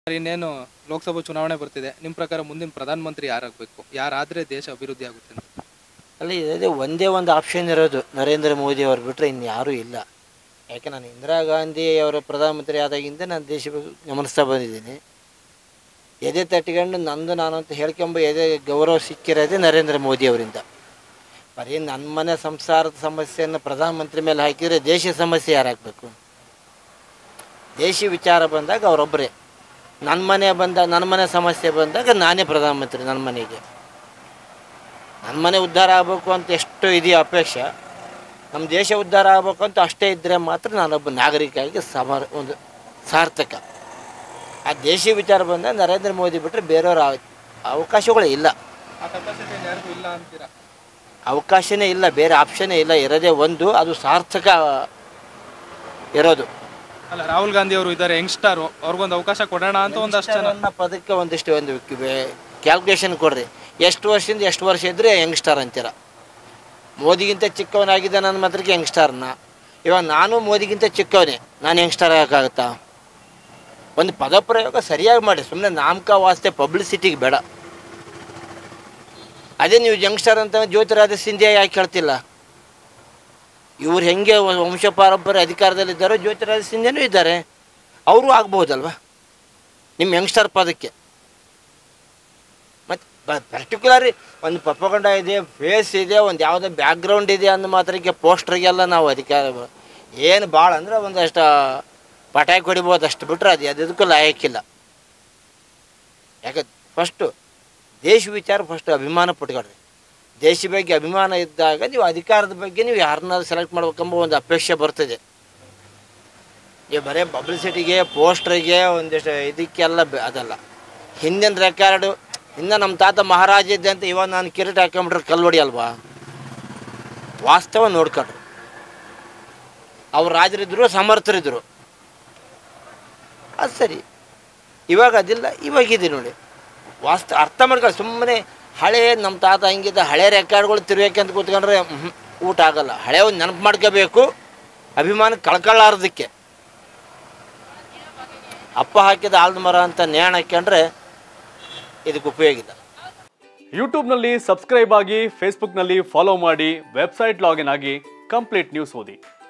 Sir, ಇನ್ನೇನು ಲೋಕಸಭಾ ಚುನಾವಣೆ ಬರ್ತಿದೆ ನಿಮ್ಮ ಪ್ರಕಾರ ಮುಂದಿನ ಪ್ರಧಾನಮಂತ್ರಿ ಯಾರಾಗಬೇಕು ಯಾರಾದ್ರೆ ದೇಶ ಅಭಿವೃದ್ಧಿ ಆಗುತ್ತೆ ಅಂತ? ಅಲ್ಲಿ ಅದೇ ಒಂದೇ ಒಂದು ಆಪ್ಷನ್ ಇರೋದು ನರೇಂದ್ರ ಮೋದಿ ಅವ್ರು ಬಿಟ್ಟರೆ ಇನ್ಯಾರೂ ಇಲ್ಲ ಯಾಕೆ ನಾನು ಇಂದಿರಾ ಗಾಂಧಿ ಅವರ ಪ್ರಧಾನಮಂತ್ರಿ ಆದಾಗಿಂದ ನಾನು ದೇಶ ಬಗ್ಗೆ ಗಮನಿಸ್ತಾ ಬಂದಿದ್ದೀನಿ ಎದೆ ತಟ್ಕೊಂಡು ನಂದು ನಾನು ಅಂತ ಹೇಳ್ಕೊಂಬ ಎದೆ ಗೌರವ ಸಿಕ್ಕಿರೋದೇ ನರೇಂದ್ರ ಮೋದಿ ಅವರಿಂದ ಬರೀ ನನ್ನ ಮನೆ ಸಂಸಾರದ ಸಮಸ್ಯೆಯನ್ನು ಪ್ರಧಾನಮಂತ್ರಿ ಮೇಲೆ ಹಾಕಿದರೆ ದೇಶ ಸಮಸ್ಯೆ ಯಾರು ಹಾಕಬೇಕು ದೇಶ ವಿಚಾರ ಬಂದಾಗ ಅವರೊಬ್ಬರೇ ನನ್ನ ಮನೆ ಬಂದ ನನ್ನ ಮನೆ ಸಮಸ್ಯೆ ಬಂದಾಗ ನಾನೇ ಪ್ರಧಾನಮಂತ್ರಿ ನನ್ನ ಮನೆಗೆ ನನ್ನ ಮನೆ ಉದ್ಧಾರ ಆಗಬೇಕು ಅಂತ ಎಷ್ಟು ಇದೆಯೋ ಅಪೇಕ್ಷೆ ನಮ್ಮ ದೇಶ ಉದ್ಧಾರ ಆಗಬೇಕು ಅಂತ ಅಷ್ಟೇ ಇದ್ದರೆ ಮಾತ್ರ ನಾನೊಬ್ಬ ನಾಗರಿಕಾಗಿ ಸಮರ ಒಂದು ಸಾರ್ಥಕ ಆ ದೇಶಿ ವಿಚಾರ ಬಂದಾಗ ನರೇಂದ್ರ ಮೋದಿ ಬಿಟ್ಟರೆ ಬೇರೆಯವ್ರ ಅವಕಾಶಗಳೇ ಇಲ್ಲ ಆ ಕೆಪಾಸಿಟಿ ಯಾರಿಗೂ ಇಲ್ಲ ಅಂತೀರಾ ಅವಕಾಶನೇ ಇಲ್ಲ ಬೇರೆ ಆಪ್ಷನ್ನೇ ಇಲ್ಲ ಇರೋದೇ ಒಂದು ಅದು ಸಾರ್ಥಕ ಇರೋದು ಅಲ್ಲ ರಾಹುಲ್ ಗಾಂಧಿ ಅವರು ಇದ್ದಾರೆ ಯಂಗ್ಸ್ಟಾರು ಅವ್ರಿಗೊಂದು ಅವಕಾಶ ಕೊಡೋಣ ಅಂತ ಒಂದಷ್ಟು ಜನ ನನ್ನ ಪದಕ್ಕೆ ಒಂದಿಷ್ಟು ಒಂದು ಕ್ಯಾಲ್ಕುಲೇಷನ್ ಕೊಡ್ರಿ ಎಷ್ಟು ವರ್ಷದಿಂದ ಎಷ್ಟು ವರ್ಷ ಇದ್ದರೆ ಯಂಗ್ಸ್ಟಾರ್ ಅಂತೀರ ಮೋದಿಗಿಂತ ಚಿಕ್ಕವನಾಗಿದ್ದ ನನ್ನ ಮಾತ್ರಕ್ಕೆ ಯಂಗ್ಸ್ಟಾರ್ನ ಇವಾಗ ನಾನು ಮೋದಿಗಿಂತ ಚಿಕ್ಕವನೇ ನಾನು ಯಂಗ್ಸ್ಟಾರ್ ಆಗೋಕ್ಕಾಗತ್ತಾ ಒಂದು ಪದ ಪ್ರಯೋಗ ಸರಿಯಾಗಿ ಮಾಡಿ ಸುಮ್ಮನೆ ನಾಮಕ ವಾಸ್ತೆ ಪಬ್ಲಿಸಿಟಿಗೆ ಬೇಡ ಅದೇ ನೀವು ಯಂಗ್ಸ್ಟಾರ್ ಅಂತ ಜ್ಯೋತಿರಾದ ಸಿಂಧಿಯಾ ಯಾಕೆ ಹೇಳ್ತಿಲ್ಲ ಇವ್ರು ಹೆಂಗೆ ವಂಶ ಪಾರಂಪರ್ಯ ಅಧಿಕಾರದಲ್ಲಿದ್ದಾರೋ ಜ್ಯೋತಿರಾದ ಸಿಂಧಿಯಾನೂ ಇದ್ದಾರೆ ಅವರು ಆಗ್ಬೋದಲ್ವಾ ನಿಮ್ಮ ಯಂಗ್ಸ್ಟರ್ ಪದಕ್ಕೆ ಮತ್ತು ಪರ್ಟಿಕ್ಯುಲರಿ ಒಂದು ಪಪ್ಪಗೊಂಡ ಇದೆ ಫೇಸ್ ಇದೆ ಒಂದು ಯಾವುದೋ ಬ್ಯಾಕ್ಗ್ರೌಂಡ್ ಇದೆ ಅಂದ ಮಾತ್ರಕ್ಕೆ ಪೋಸ್ಟ್ರಿಗೆಲ್ಲ ನಾವು ಅಧಿಕಾರ ಏನು ಭಾಳ ಅಂದ್ರೆ ಒಂದಷ್ಟು ಪಟಾಕಿ ಹೊಡಿಬೋದು ಅಷ್ಟು ಬಿಟ್ರೆ ಅದು ಅದಕ್ಕೂ ಲಾಯಕ್ಕಿಲ್ಲ ಯಾಕೆ ಫಸ್ಟು ದೇಶ ವಿಚಾರ ಫಸ್ಟ್ ಅಭಿಮಾನ ಪಟ್ಕೊಳ್ರಿ ದೇಶ ಬಗ್ಗೆ ಅಭಿಮಾನ ಇದ್ದಾಗ ನೀವು ಅಧಿಕಾರದ ಬಗ್ಗೆ ನೀವು ಯಾರನ್ನಾದ್ರು ಸೆಲೆಕ್ಟ್ ಮಾಡ್ಬೇಕೆಂಬ ಒಂದು ಅಪೇಕ್ಷೆ ಬರ್ತದೆ ನೀವು ಬರೀ ಪಬ್ಲಿಸಿಟಿಗೆ ಪೋಸ್ಟ್ರಿಗೆ ಒಂದಿಷ್ಟು ಇದಕ್ಕೆಲ್ಲ ಬೆ- ಅದಲ್ಲ ಹಿಂದಿನ ರೆಕಾರ್ಡು ಇನ್ನು ನಮ್ಮ ತಾತ ಮಹಾರಾಜ ಇದ್ದೆ ಅಂತ ಇವಾಗ ನಾನು ಕಿರೀಟ ಹಾಕೊಂಬಿಟ್ರೆ ಕಲ್ವಡಿ ಅಲ್ವಾ ವಾಸ್ತವ ನೋಡ್ಕೊಳ್ರಿ ಅವ್ರು ರಾಜರಿದ್ರು ಸಮರ್ಥರಿದ್ರು ಅದು ಸರಿ ಇವಾಗ ಅದಿಲ್ಲ ಇವಾಗಿದೆ ನೋಡಿ ವಾಸ್ತ ಅರ್ಥ ಮಾಡ್ಕೊಳ್ಳಿ ಸುಮ್ಮನೆ ಹಳೆ ನಮ್ಮ ತಾತ ಹಂಗಿದ್ದ ಹಳೆ ರೆಕಾರ್ಡ್ಗಳು ತಿರ್ಬೇಕು ಅಂತ ಕೂತ್ಕೊಂಡ್ರೆ ಮ್ಹೂ, ಊಟ ಆಗಲ್ಲ ಹಳೆ ಒಂದು ನೆನಪು ಮಾಡ್ಕೋಬೇಕು ಅಭಿಮಾನ ಕಳ್ಕೊಳ್ಳಾರ್ದಕ್ಕೆ ಅಪ್ಪ ಹಾಕಿದ ಆಲ್ದ ಮರ ಅಂತ ನೇಣು ಹಾಕ್ಕೊಂಡ್ರೆ ಇದಕ್ಕೆ ಉಪಯೋಗ ಇಲ್ಲ ಯೂಟ್ಯೂಬ್ನಲ್ಲಿ ಸಬ್ಸ್ಕ್ರೈಬ್ ಆಗಿ ಫೇಸ್ಬುಕ್ನಲ್ಲಿ ಫಾಲೋ ಮಾಡಿ ವೆಬ್ಸೈಟ್ ಲಾಗಿನ್ ಆಗಿ ಕಂಪ್ಲೀಟ್ ನ್ಯೂಸ್ ಓದಿ